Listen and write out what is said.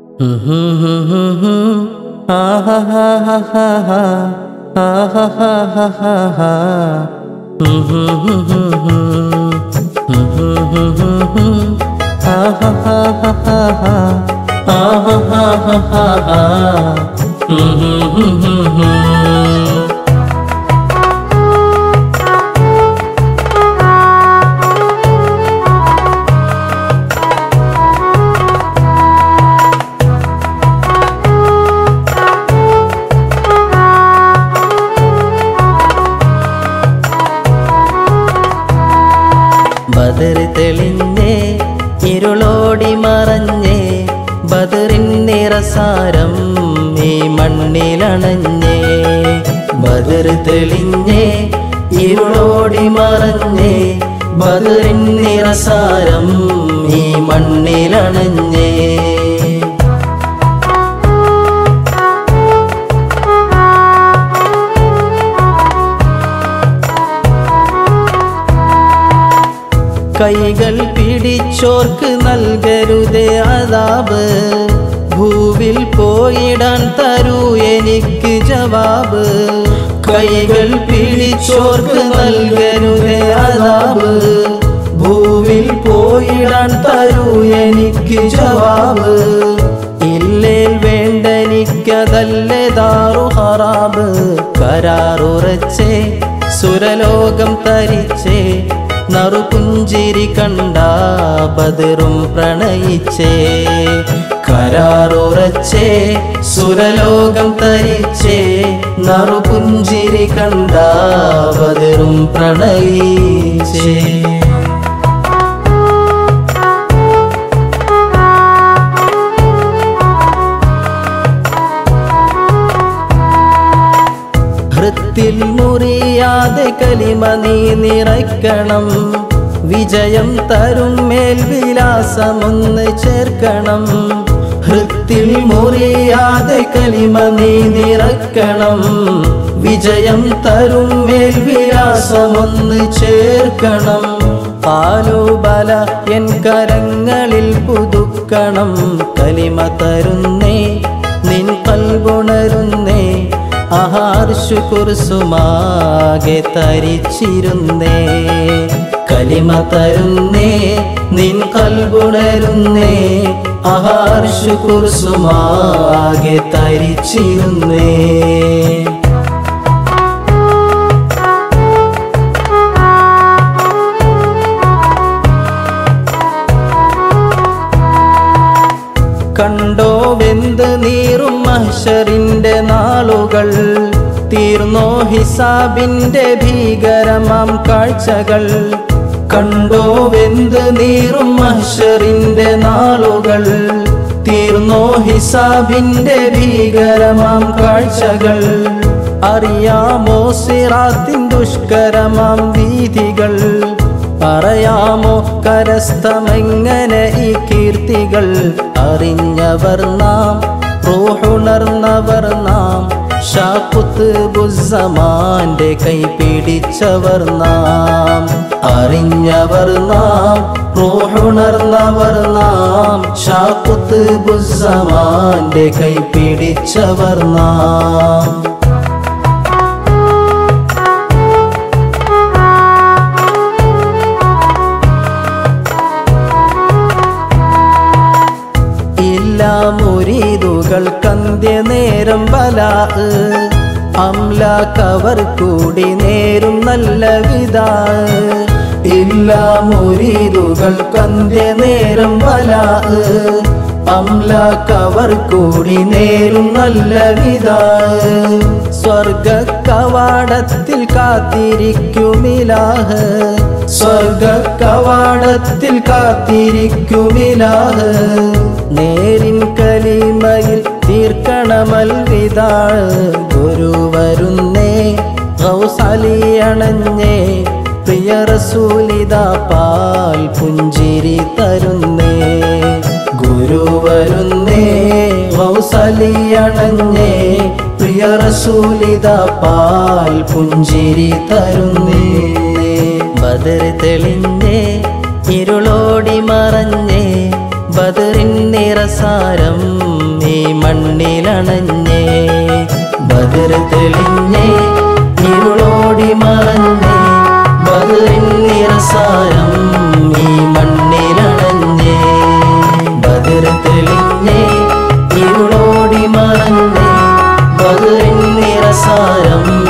ബദർ തെളിഞ്ഞേ ഇരുളോടി മറഞ്ഞേ ബദറിൻ നിറസാരം ഈ മണ്ണിലണഞ്ഞേ ബദർ തെളിഞ്ഞേ ഇരുളോടി മറഞ്ഞേ ബദറിൻ നിറസാരം ഈ മണ്ണിലണഞ്ഞേ കൈകൾ പിടിച്ചോർക്ക് നൽകരുതേ അതാബ് ഭൂവിൽ പോയിടാൻ തരൂ എനിക്ക് ജവാബ് കൈകൾ പിടിച്ചോർക്ക് നൽകരുതേ അതാബ് ഭൂവിൽ പോയിടാൻ തരൂ എനിക്ക് ജവാബ് ഇല്ലേൽ വേണ്ടെനിക്കതല്ലേ ദാറു ഹറാബ് കരാറുറച്ചേ സുരലോകം തരിച്ചേ നറുപുഞ്ചിരി കണ്ട ബദറും പ്രണയിച്ചേ കരാറുറച്ചേ സുരലോകം തരിച്ചേ നറുപുഞ്ചിരി കണ്ട ബദറും പ്രണയിച്ചേ ഹൃത്തിൽ മുറിയാതെ കലിമ നീ നിറയ്ക്കണം വിജയം തരും മേൽവിലാസമൊന്ന് ചേർക്കണം ഹൃത്തിൽ മുറിയാതെ കലിമ നീ നിറയ്ക്കണം വിജയം തരും മേൽവിലാസമൊന്ന് ചേർക്കണം പാലുബല എൻ കരങ്ങളിൽ പുതുക്കണം കലിമ തരുന്നേ നിൻ കൽഗുണരുന്നേ ആഹാർഷു കുർസുമാകെ തരിച്ചിരുന്നേ കലിമ തരുന്നേ നിൻ കൽഗുണരുന്നേ ആഹാർഷു കുർസുമാകെ തരിച്ചിരുന്നേ കണ്ടോ വെന്ത് നീറും മഹ്ഷറിന്റെ നാളുകൾ തീർന്നോ ഹിസാബിന്റെ ഭീകരമാം കാഴ്ചകൾ കണ്ടോ വെന്ത് നീറും മഹ്ഷറിന്റെ നാളുകൾ തീർന്നോ ഹിസാബിന്റെ ഭീകരമാം കാഴ്ചകൾ അറിയാമോ സിറാത്തിൻ ദുഷ്കരമാം വീതികൾ പറയാമോ കരസ്ഥമെങ്ങനെ ഈ കീർത്തികൾ അറിഞ്ഞവർ നാം റൂഹുണർന്നവർ നാം ഷാക്കുത്ത് ബുസമാന്റെ കൈ പിടിച്ചവർ നാം അറിഞ്ഞവർ നാം റൂഹുണർന്നവർ നാം ഷാക്കുത്ത് ബുസമാന്റെ കൈ പിടിച്ചവർ നാം എല്ലാ മുരീതുകൾ കന്ത്യ നേരം ബലാ അംലാക്കവർ കൂടി നേരും നല്ല വിതാ എല്ലാ മുരീതുകൾ കന്ത്യ നേരം ബലാ അംലാക്കവർ കൂടി നേരും നല്ല വിതാ സ്വർഗ കവാടത്തിൽ കാത്തിരിക്കുമിലാഹ് സ്വർഗ കവാടത്തിൽ കാത്തിരിക്കുമിലാഹ് നേരിൻ കലിമയിൽ തീർക്കണമൽ വിതാഴ് ഗുരു വരുന്നേ ഗൗസലിയണഞ്ഞേ പ്രിയ റസൂലിത പാൽ പുഞ്ചിരി തരുന്നേ ഗുരു വരുന്നേ ഗൗസലിയണഞ്ഞേ പ്രിയ റസൂലിത പാൽ പുഞ്ചിരി തരുന്നേ ബദർ തെളിഞ്ഞേ ഇരുളോടി മറഞ്ഞേ ബദറിൻ നിറസാരം മണ്ണിലണഞ്ഞേ ബദർ തെളിഞ്ഞേ ഇരുളോടി മറഞ്ഞേ ബദറിൻ നിറസാരം ഈ മണ്ണിലണഞ്ഞേ ബദർ തെളിഞ്ഞേ ഇരുളോടി മറഞ്ഞേ ബദറിൻ നിറസാരം